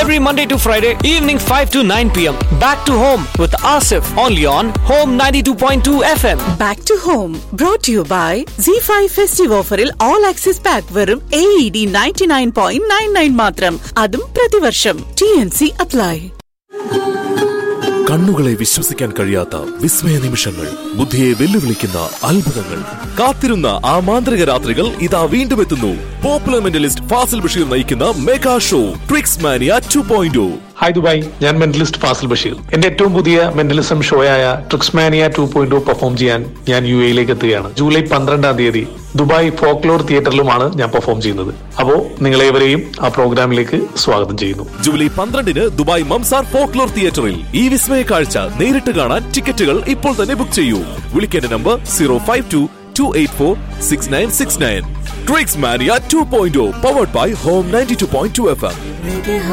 every Monday to Friday, evening 5 to 9 p.m. Back to home with Asif, only on Home 92.2 FM. Back to home brought you by C five festive ഓഫറിൽ all access pack വെറും A E D ninety nine point nine nine മാത്രം അതും പ്രതിവർഷം T N C apply കണ്ണുകളെ വിശ്വസിക്കാൻ കഴിയാത്ത വിസ്മയ നിമിഷങ്ങൾ ബുദ്ധിയെ വെല്ലുവിളിക്കുന്ന അത്ഭുതങ്ങൾ കാത്തിരുന്ന ആ മാന്ത്രിക രാത്രികൾ ഇതാ വീണ്ടും എത്തുന്നു പോപ്പുലർ മെന്റലിസ്റ്റ് ഫാസിൽ ബഷീർ നയിക്കുന്ന mega show tricks mania two point hi Dubai ഞാൻ മെന്റലിസ്റ്റ് ഫാസിൽ ബഷീർ എന്റെ ഏറ്റവും പുതിയ മെന്റലിസം ഷോയായ ട്രിക്സ്മാനിയ ടു പോയിന്റ് പെർഫോം ചെയ്യാൻ ഞാൻ യു എയിലേക്ക് എത്തുകയാണ് ജൂലൈ പന്ത്രണ്ടാം തീയതി ദുബായ് ഫോക്ലോർ തിയേറ്ററിലുമാണ് ഞാൻ പെർഫോം ചെയ്യുന്നത് അപ്പോ നിങ്ങളേവരെയും ആ പ്രോഗ്രാമിലേക്ക് സ്വാഗതം ചെയ്യുന്നു ജൂലൈ പന്ത്രണ്ടിന് ദുബായ് മംസാർ ഫോക്ലോർ തിയേറ്ററിൽ ഈ വിസ്മയ കാഴ്ച നേരിട്ട് കാണാൻ ടിക്കറ്റുകൾ ഇപ്പോൾ തന്നെ ബുക്ക് ചെയ്യൂ വിളിക്കേണ്ട number zero five two two eight four six nine six nine tricks mania two point powered by home ninety two point two F M